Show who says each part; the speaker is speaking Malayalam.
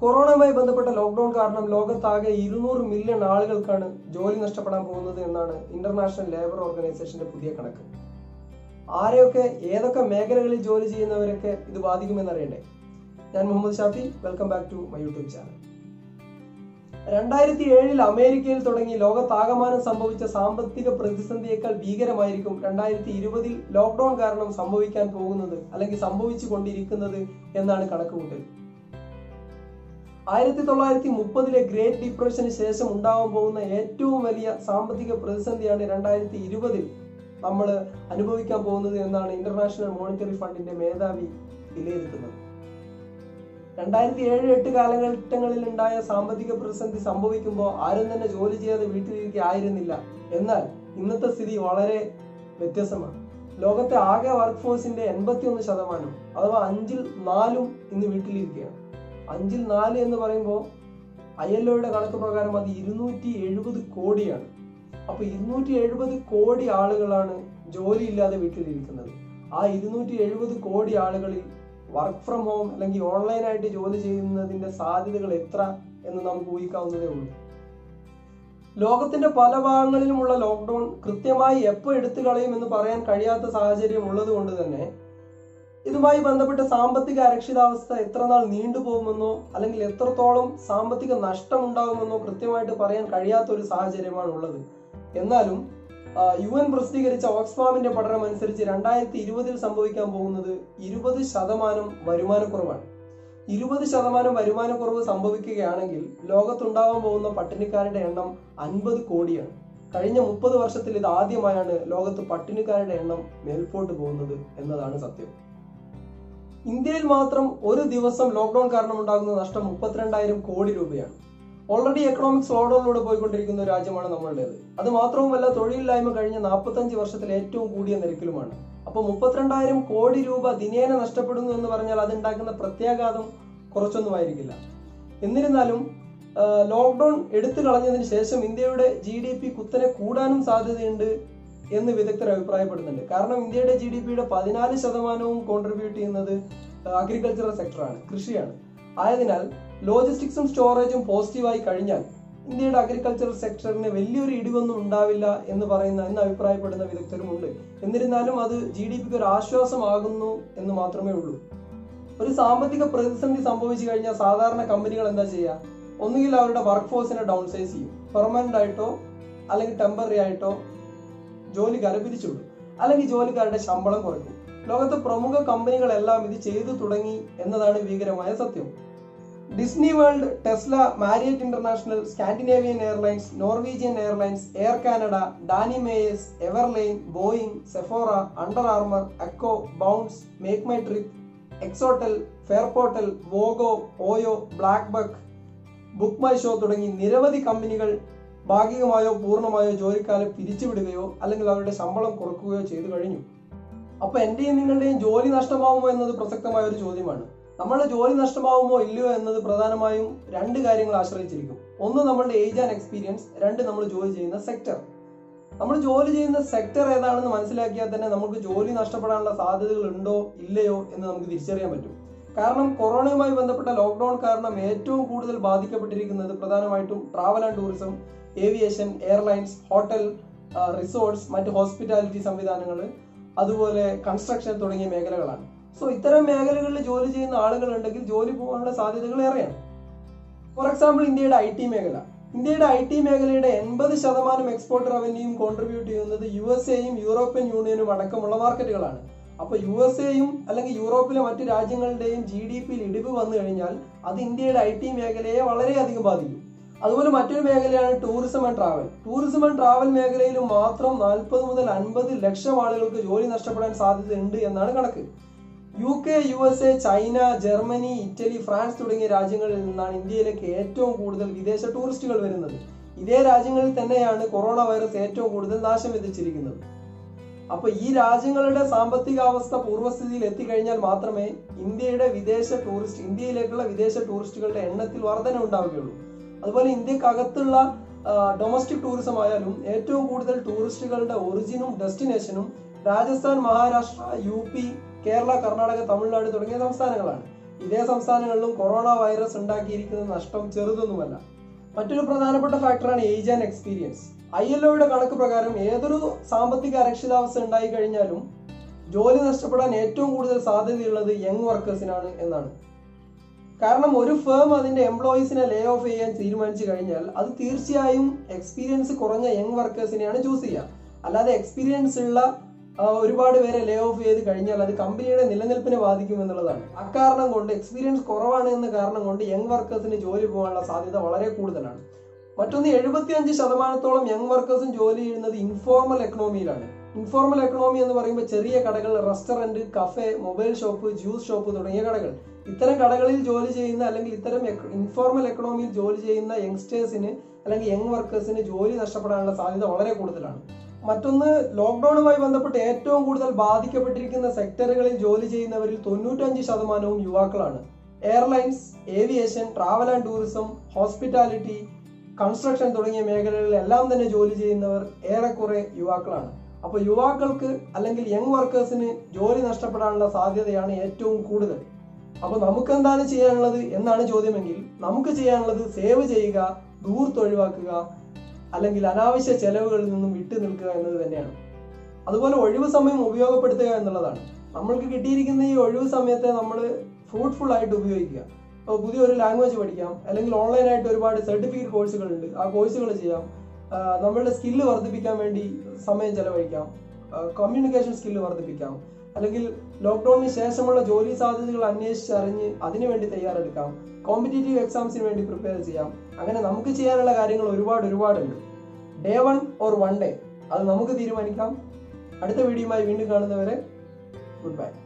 Speaker 1: കൊറോണയുമായി ബന്ധപ്പെട്ട ലോക്ക്ഡൌൺ കാരണം ലോകത്താകെ ഇരുന്നൂറ് മില്യൺ ആളുകൾക്കാണ് ജോലി നഷ്ടപ്പെടാൻ പോകുന്നത് എന്നാണ് ഇന്റർനാഷണൽ ലേബർ ഓർഗനൈസേഷന്റെ പുതിയ കണക്ക് ആരെയൊക്കെ ഏതൊക്കെ മേഖലകളിൽ ജോലി ചെയ്യുന്നവരൊക്കെ ഇത് ബാധിക്കുമെന്ന് അറിയണ്ടേ ഞാൻ Muhammad Shafi welcome back to my YouTube channel രണ്ടായിരത്തി ഏഴിൽ അമേരിക്കയിൽ തുടങ്ങി ലോകത്താകമാനം സംഭവിച്ച സാമ്പത്തിക പ്രതിസന്ധിയേക്കാൾ ഭീകരമായിരിക്കും രണ്ടായിരത്തി ഇരുപതിൽ ലോക്ക്ഡൌൺ കാരണം സംഭവിക്കാൻ പോകുന്നത് അല്ലെങ്കിൽ സംഭവിച്ചു കൊണ്ടിരിക്കുന്നത് എന്നാണ് കണക്കുകൂട്ടൽ ആയിരത്തി തൊള്ളായിരത്തി മുപ്പതിലെ ഗ്രേറ്റ് ഡിപ്രഷന് ശേഷം ഉണ്ടാവാൻ പോകുന്ന ഏറ്റവും വലിയ സാമ്പത്തിക പ്രതിസന്ധിയാണ് രണ്ടായിരത്തി ഇരുപതിൽ നമ്മൾ അനുഭവിക്കാൻ പോകുന്നത് എന്നാണ് ഇന്റർനാഷണൽ മോണിറ്ററി ഫണ്ടിന്റെ മേധാവി വിലയിരുത്തുന്നത് രണ്ടായിരത്തി ഏഴ് എട്ട് കാലഘട്ടങ്ങളിൽ ഉണ്ടായ സാമ്പത്തിക പ്രതിസന്ധി സംഭവിക്കുമ്പോൾ ആരും തന്നെ ജോലി ചെയ്യാതെ വീട്ടിലിരിക്കെ ആയിരുന്നില്ല എന്നാൽ ഇന്നത്തെ സ്ഥിതി വളരെ വ്യത്യസ്തമാണ് ലോകത്തെ ആകെ വർക്ക് ഫോഴ്സിന്റെ എൺപത്തി ഒന്ന് ശതമാനം അഥവാ അഞ്ചിൽ നാലും ഇന്ന് വീട്ടിലിരിക്കുകയാണ് അഞ്ചിൽ നാല് എന്ന് പറയുമ്പോൾ ഐ എൽ ഒയുടെ കണക്ക് പ്രകാരം അത് ഇരുന്നൂറ്റി എഴുപത് കോടിയാണ് അപ്പൊ ഇരുന്നൂറ്റി എഴുപത് കോടി ആളുകളാണ് ജോലി ഇല്ലാതെ വീട്ടിലിരിക്കുന്നത് ആ ഇരുന്നൂറ്റി എഴുപത് കോടി ആളുകളിൽ വർക്ക് ഫ്രം ഹോം അല്ലെങ്കിൽ ഓൺലൈനായിട്ട് ജോലി ചെയ്യുന്നതിന്റെ സാധ്യതകൾ എത്ര എന്ന് നമുക്ക് ഊഹിക്കാവുന്നതേ ഉള്ളൂ ലോകത്തിന്റെ പല ഭാഗങ്ങളിലുമുള്ള ലോക്ക്ഡൌൺ കൃത്യമായി എപ്പോൾ എടുത്തു കളയുമെന്ന് പറയാൻ കഴിയാത്ത സാഹചര്യം ഉള്ളത് കൊണ്ട് തന്നെ ഇതുമായി ബന്ധപ്പെട്ട സാമ്പത്തിക അരക്ഷിതാവസ്ഥ എത്ര നാൾ നീണ്ടുപോകുമെന്നോ അല്ലെങ്കിൽ എത്രത്തോളം സാമ്പത്തിക നഷ്ടം ഉണ്ടാകുമെന്നോ കൃത്യമായിട്ട് പറയാൻ കഴിയാത്ത ഒരു സാഹചര്യമാണ് ഉള്ളത് എന്നാലും യു എൻ പ്രസിദ്ധീകരിച്ച ഓക്സ്ഫാമിന്റെ പഠനം അനുസരിച്ച് രണ്ടായിരത്തി ഇരുപതിൽ സംഭവിക്കാൻ പോകുന്നത് ഇരുപത് ശതമാനം വരുമാനക്കുറവാണ് ഇരുപത് ശതമാനം വരുമാനക്കുറവ് സംഭവിക്കുകയാണെങ്കിൽ ലോകത്തുണ്ടാവാൻ പോകുന്ന പട്ടിണിക്കാരുടെ എണ്ണം അൻപത് കോടിയാണ് കഴിഞ്ഞ മുപ്പത് വർഷത്തിൽ ഇത് ആദ്യമായാണ് ലോകത്ത് പട്ടിണിക്കാരുടെ എണ്ണം മേൽപോട്ട് പോകുന്നത് എന്നതാണ് സത്യം ഇന്ത്യയിൽ മാത്രം ഒരു ദിവസം ലോക്ക്ഡൌൺ കാരണം ഉണ്ടാകുന്ന നഷ്ടം മുപ്പത്തിരണ്ടായിരം കോടി രൂപയാണ് ഓൾറെഡി എക്കണോമിക് സ്ലോഡൌണിലൂടെ പോയിക്കൊണ്ടിരിക്കുന്ന ഒരു രാജ്യമാണ് നമ്മളുടേത് അത് മാത്രവുമല്ല തൊഴിലില്ലായ്മ കഴിഞ്ഞ നാൽപ്പത്തഞ്ച് വർഷത്തിൽ ഏറ്റവും കൂടിയ നിരക്കിലുമാണ് അപ്പോൾ മുപ്പത്തിരണ്ടായിരം കോടി രൂപ ദിനേന നഷ്ടപ്പെടുന്നു എന്ന് പറഞ്ഞാൽ അതുണ്ടാക്കുന്ന പ്രത്യാഘാതം കുറച്ചൊന്നുമായിരിക്കില്ല എന്നിരുന്നാലും ലോക്ക്ഡൌൺ എടുത്തു കളഞ്ഞതിന് ശേഷം ഇന്ത്യയുടെ ജി ഡി പി കുത്തനെ കൂടാനും സാധ്യതയുണ്ട് എന്ന് വിദഗ്ധർ അഭിപ്രായപ്പെടുന്നുണ്ട് കാരണം ഇന്ത്യയുടെ ജി ഡി പിയുടെ പതിനാല് ശതമാനവും കോൺട്രിബ്യൂട്ട് ചെയ്യുന്നത് അഗ്രികൾച്ചറൽ സെക്ടറാണ് കൃഷിയാണ് ആയതിനാൽ ലോജിസ്റ്റിക്സും സ്റ്റോറേജും പോസിറ്റീവായി കഴിഞ്ഞാൽ ഇന്ത്യയുടെ അഗ്രികൾച്ചറൽ സെക്ടറിന് വലിയൊരു ഇടിവൊന്നും ഉണ്ടാവില്ല എന്ന് പറയുന്ന എന്ന് അഭിപ്രായപ്പെടുന്ന വിദഗ്ധരുമുണ്ട് എന്നിരുന്നാലും അത് ജി ഡി പിക്ക് ഒരു ആശ്വാസമാകുന്നു എന്ന് മാത്രമേ ഉള്ളൂ ഒരു സാമ്പത്തിക പ്രതിസന്ധി സംഭവിച്ചു കഴിഞ്ഞാൽ സാധാരണ കമ്പനികൾ എന്താ ചെയ്യുക ഒന്നുകിൽ അവരുടെ വർക്ക് ഫോഴ്സിനെ ഡൗൺ സൈസ് ചെയ്യും പെർമനന്റ് ആയിട്ടോ അല്ലെങ്കിൽ ടെമ്പററി ആയിട്ടോ ജോലിക്കാരെ പിരിച്ചുവിടും അല്ലെങ്കിൽ ജോലിക്കാരുടെ ശമ്പളം കുറയ്ക്കും ലോകത്തെ പ്രമുഖ കമ്പനികളെല്ലാം ഇത് ചെയ്തു തുടങ്ങി എന്നതാണ് ഭീകരമായ സത്യം Disney World Tesla Marriott International Scandinavian Airlines Norwegian Airlines Air Canada Danny Meyers Everlane Boeing Sephora Under Armour Acko Bounce Make My Trip Exotel Fareportal Vogo OYO Black Buck Book My Show തുടങ്ങി നിരവധി കമ്പനികൾ ഭാഗികമായോ പൂർണ്ണമായോ ജോലിക്കാരെ പിരിച്ചുവിടുകയോ അല്ലെങ്കിൽ അവരുടെ ശമ്പളം കുറക്കുകയോ ചെയ്തു കഴിഞ്ഞു അപ്പൊ എന്റെയും നിങ്ങളുടെയും ജോലി നഷ്ടമാവുമോ എന്നത് പ്രസക്തമായ ഒരു ചോദ്യമാണ് നമ്മളുടെ ജോലി നഷ്ടമാവുമോ ഇല്ലയോ എന്നത് പ്രധാനമായും രണ്ട് കാര്യങ്ങൾ ആശ്രയിച്ചിരിക്കും ഒന്ന് നമ്മളുടെ ഏജ് ആൻഡ് എക്സ്പീരിയൻസ് രണ്ട് നമ്മൾ ജോലി ചെയ്യുന്ന സെക്ടർ നമ്മൾ ജോലി ചെയ്യുന്ന സെക്ടർ ഏതാണെന്ന് മനസ്സിലാക്കിയാൽ തന്നെ നമുക്ക് ജോലി നഷ്ടപ്പെടാനുള്ള സാധ്യതകൾ ഉണ്ടോ ഇല്ലയോ എന്ന് നമുക്ക് തിരിച്ചറിയാൻ പറ്റും കാരണം കൊറോണയുമായി ബന്ധപ്പെട്ട ലോക്ക്ഡൌൺ കാരണം ഏറ്റവും കൂടുതൽ ബാധിക്കപ്പെട്ടിരിക്കുന്നത് പ്രധാനമായിട്ടും travel and tourism aviation airlines hotel resorts മറ്റ് ഹോസ്പിറ്റാലിറ്റി സംവിധാനങ്ങൾ അതുപോലെ കൺസ്ട്രക്ഷൻ തുടങ്ങിയ മേഖലകളാണ് സോ ഇത്തരം മേഖലകളിൽ ജോലി ചെയ്യുന്ന ആളുകൾ ഉണ്ടെങ്കിൽ ജോലി പോകാനുള്ള സാധ്യതകൾ ഏറെയാണ് ഫോർ എക്സാമ്പിൾ ഇന്ത്യയുടെ ഐ ടി മേഖല ഇന്ത്യയുടെ ഐ ടി മേഖലയുടെ എൺപത് ശതമാനം എക്സ്പോർട്ട് റവന്യൂയും കോൺട്രിബ്യൂട്ട് ചെയ്യുന്നത് യു എസ് എയും യൂറോപ്യൻ യൂണിയനും അടക്കമുള്ള മാർക്കറ്റുകളാണ് അപ്പൊ യു എസ് എയും അല്ലെങ്കിൽ യൂറോപ്പിലെ മറ്റു രാജ്യങ്ങളുടെയും ജി ഡി പിയിൽ ഇടിവ് വന്നു കഴിഞ്ഞാൽ അത് ഇന്ത്യയുടെ ഐ ടി മേഖലയെ വളരെയധികം ബാധിക്കും അതുപോലെ മറ്റൊരു മേഖലയാണ് tourism and travel tourism and travel മേഖലയിൽ മാത്രം നാൽപ്പത് മുതൽ അൻപത് ലക്ഷം ആളുകൾക്ക് ജോലി നഷ്ടപ്പെടാൻ സാധ്യതയുണ്ട് എന്നാണ് കണക്ക് U K U S A China Germany Italy France തുടങ്ങിയ രാജ്യങ്ങളിൽ നിന്നാണ് ഇന്ത്യയിലേക്ക് ഏറ്റവും കൂടുതൽ വിദേശ ടൂറിസ്റ്റുകൾ വരുന്നത് ഇതേ രാജ്യങ്ങളിൽ തന്നെയാണ് കൊറോണ വൈറസ് ഏറ്റവും കൂടുതൽ നാശം വിധിച്ചിരിക്കുന്നത് അപ്പൊ ഈ രാജ്യങ്ങളുടെ സാമ്പത്തിക അവസ്ഥ പൂർവ്വസ്ഥിതിയിൽ എത്തിക്കഴിഞ്ഞാൽ മാത്രമേ ഇന്ത്യയുടെ വിദേശ ടൂറിസ്റ്റ് ഇന്ത്യയിലേക്കുള്ള വിദേശ ടൂറിസ്റ്റുകളുടെ എണ്ണത്തിൽ വർധന ഉണ്ടാവുകയുള്ളൂ അതുപോലെ ഇന്ത്യക്കകത്തുള്ള ഡൊമസ്റ്റിക് ടൂറിസം ആയാലും ഏറ്റവും കൂടുതൽ ടൂറിസ്റ്റുകളുടെ ഒറിജിനും ഡെസ്റ്റിനേഷനും രാജസ്ഥാൻ മഹാരാഷ്ട്ര യു പി കേരള കർണാടക തമിഴ്നാട് തുടങ്ങിയ സംസ്ഥാനങ്ങളാണ് ഇതേ സംസ്ഥാനങ്ങളിലും കൊറോണ വൈറസ് ഉണ്ടാക്കിയിരിക്കുന്ന നഷ്ടം ചെറുതൊന്നുമല്ല മറ്റൊരു പ്രധാനപ്പെട്ട ഫാക്ടറാണ് age and experience I L ഒയുടെ കണക്ക് പ്രകാരം ഏതൊരു സാമ്പത്തിക അരക്ഷിതാവസ്ഥ ഉണ്ടായി കഴിഞ്ഞാലും ജോലി നഷ്ടപ്പെടാൻ ഏറ്റവും കൂടുതൽ സാധ്യതയുള്ളത് യങ് വർക്കേഴ്സിനാണ് എന്നാണ് കാരണം ഒരു ഫേം അതിന്റെ എംപ്ലോയീസിനെ ലേ ഓഫ് ചെയ്യാൻ തീരുമാനിച്ചു കഴിഞ്ഞാൽ അത് തീർച്ചയായും എക്സ്പീരിയൻസ് കുറഞ്ഞ യങ് വർക്കേഴ്സിനെയാണ് ചൂസ് ചെയ്യുക അല്ലാതെ എക്സ്പീരിയൻസ് ഉള്ള ആ, ഒരുപാട് പേരെ ലേ ഓഫ് ചെയ്ത് കഴിഞ്ഞാൽ അത് കമ്പനിയുടെ നിലനിൽപ്പിനെ ബാധിക്കും എന്നുള്ളതാണ് അക്കാരണം കൊണ്ട് എക്സ്പീരിയൻസ് കുറവാണ് എന്ന കാരണം കൊണ്ട് യങ് വർക്കേഴ്സിന് ജോലി പോകാനുള്ള സാധ്യത വളരെ കൂടുതലാണ് മറ്റൊന്ന് എഴുപത്തിയഞ്ച് ശതമാനത്തോളം യങ് വർക്കേഴ്സും ജോലി ചെയ്യുന്നത് ഇൻഫോർമൽ എക്കണോമിയിലാണ് ഇൻഫോർമൽ എക്കണോമി എന്ന് പറയുമ്പോൾ ചെറിയ കടകൾ restaurant cafe mobile shop juice shop തുടങ്ങിയ കടകൾ ഇത്തരം കടകളിൽ ജോലി ചെയ്യുന്ന അല്ലെങ്കിൽ ഇത്തരം ഇൻഫോർമൽ എക്കണോമിയിൽ ജോലി ചെയ്യുന്ന യങ്സ്റ്റേഴ്സിന് അല്ലെങ്കിൽ യങ് വർക്കേഴ്സിന് ജോലി നഷ്ടപ്പെടാനുള്ള സാധ്യത വളരെ കൂടുതലാണ് മറ്റൊന്ന് ലോക്ക്ഡൌണുമായി ബന്ധപ്പെട്ട് ഏറ്റവും കൂടുതൽ ബാധിക്കപ്പെട്ടിരിക്കുന്ന സെക്ടറുകളിൽ ജോലി ചെയ്യുന്നവരിൽ തൊണ്ണൂറ്റഞ്ച് ശതമാനവും യുവാക്കളാണ് airlines aviation travel and tourism hospitality construction തുടങ്ങിയ മേഖലകളിൽ എല്ലാം തന്നെ ജോലി ചെയ്യുന്നവർ ഏറെക്കുറെ യുവാക്കളാണ് അപ്പോൾ യുവാക്കൾക്ക് അല്ലെങ്കിൽ യങ് വർക്കേഴ്സിന് ജോലി നഷ്ടപ്പെടാനുള്ള സാധ്യതയാണ് ഏറ്റവും കൂടുതൽ അപ്പോൾ നമുക്ക് എന്താണ് ചെയ്യാനുള്ളത് എന്നാണ് ചോദ്യമെങ്കിൽ നമുക്ക് ചെയ്യാനുള്ളത് സേവ് ചെയ്യുക ദൂർത്ത് ഒഴിവാക്കുക അല്ലെങ്കിൽ അനാവശ്യ ചെലവുകളിൽ നിന്നും വിട്ടു നിൽക്കുക എന്നത് തന്നെയാണ് അതുപോലെ ഒഴിവ് സമയം ഉപയോഗപ്പെടുത്തുക എന്നുള്ളതാണ് നമ്മൾക്ക് കിട്ടിയിരിക്കുന്ന ഈ ഒഴിവ് സമയത്തെ നമ്മൾ ഫ്രൂട്ട്ഫുൾ ആയിട്ട് ഉപയോഗിക്കുക അപ്പോൾ പുതിയൊരു ലാംഗ്വേജ് പഠിക്കാം അല്ലെങ്കിൽ ഓൺലൈനായിട്ട് ഒരുപാട് സർട്ടിഫിക്കറ്റ് കോഴ്സുകളുണ്ട് ആ കോഴ്സുകൾ ചെയ്യാം ആ, നമ്മളുടെ സ്കില്ല് വർദ്ധിപ്പിക്കാൻ വേണ്ടി സമയം ചെലവഴിക്കാം കമ്മ്യൂണിക്കേഷൻ സ്കില്ല് വർദ്ധിപ്പിക്കാം അല്ലെങ്കിൽ ലോക്ക്ഡൌണിന് ശേഷമുള്ള ജോലി സാധ്യതകൾ അന്വേഷിച്ചറിഞ്ഞ് അതിനുവേണ്ടി തയ്യാറെടുക്കാം കോമ്പറ്റേറ്റീവ് എക്സാംസിന് വേണ്ടി പ്രിപ്പയർ ചെയ്യാം അങ്ങനെ നമുക്ക് ചെയ്യാനുള്ള കാര്യങ്ങൾ ഒരുപാട് ഒരുപാടുണ്ട് day one or one day അത് നമുക്ക് തീരുമാനിക്കാം അടുത്ത വീഡിയോയുമായി വീണ്ടും കാണുന്നവരെ ഗുഡ് ബൈ